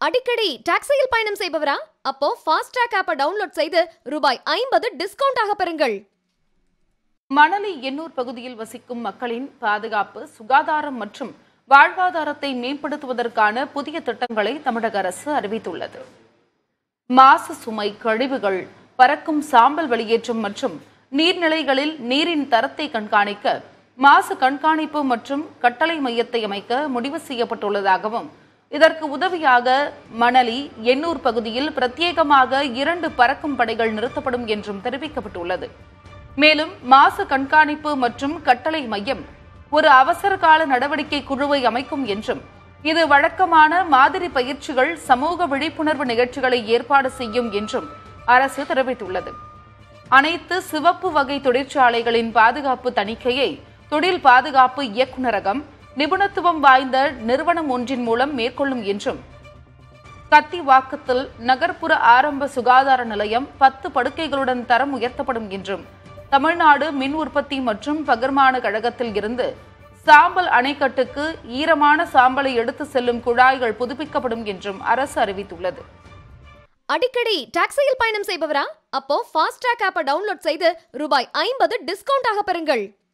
அடிக்கடி டாக்ஸியில் பயணம் செய்பவரா அப்போ ஃபாஸ்ட்ராக் ஆப்பை டவுன்லோட் செய்து ரூபாய் ஐம்பது டிஸ்கவுண்ட் ஆக பெறுங்கள் மணலி எண்ணூர் பகுதியில் வசிக்கும் மக்களின் பாதுகாப்பு சுகாதாரம் மற்றும் வாழ்வாதாரத்தை மேம்படுத்துவதற்கான புதிய திட்டங்களை தமிழக அரசு அறிவித்துள்ளது மாசு சுமை கழிவுகள் பறக்கும் சாம்பல் வெளியேற்றம் மற்றும் நீர்நிலைகளில் நீரின் தரத்தை கண்காணிக்க மாசு கண்காணிப்பு மற்றும் கட்டளை மையத்தை அமைக்க முடிவு செய்யப்பட்டுள்ளதாகவும் இதற்கு உதவியாக மணலி எண்ணூர் பகுதியில் பிரத்யேகமாக இரண்டு பறக்கும் படைகள் நிறுத்தப்படும் என்றும் தெரிவிக்கப்பட்டுள்ளது மேலும் மாசு கண்காணிப்பு மற்றும் கட்டளை மையம் ஒரு அவசர கால நடவடிக்கை குழுவை அமைக்கும் என்றும் இது வழக்கமான மாதிரி பயிற்சிகள் சமூக விழிப்புணர்வு நிகழ்ச்சிகளை ஏற்பாடு செய்யும் என்றும் அரசு தெரிவித்துள்ளது அனைத்து சிவப்பு வகை தொழிற்சாலைகளின் பாதுகாப்பு தணிக்கையை தொழில் பாதுகாப்பு இயக்குநரகம் நிபுணத்துவம் வாய்ந்த நிறுவனம் ஒன்றின் மூலம் மேற்கொள்ளும் என்றும் கத்திவாக்கத்தில் நகர்ப்புற ஆரம்ப சுகாதார நிலையம் பத்து படுக்கைகளுடன் தரம் உயர்த்தப்படும் என்றும் தமிழ்நாடு மின் உற்பத்தி மற்றும் பகிர்மான கழகத்தில் இருந்து சாம்பல் அணைக்கட்டுக்கு ஈரமான சாம்பலை எடுத்து செல்லும் குழாய்கள் புதுப்பிக்கப்படும் என்றும் அரசு அறிவித்துள்ளது அடிக்கடி டாக்ஸியில் பயணம் செய்பவரா அப்போ ஃபாஸ்ட்ராக் ஆப்பை டவுன்லோட் செய்து ரூபாய் ஐம்பது டிஸ்கவுண்ட் ஆக பெறுங்கள்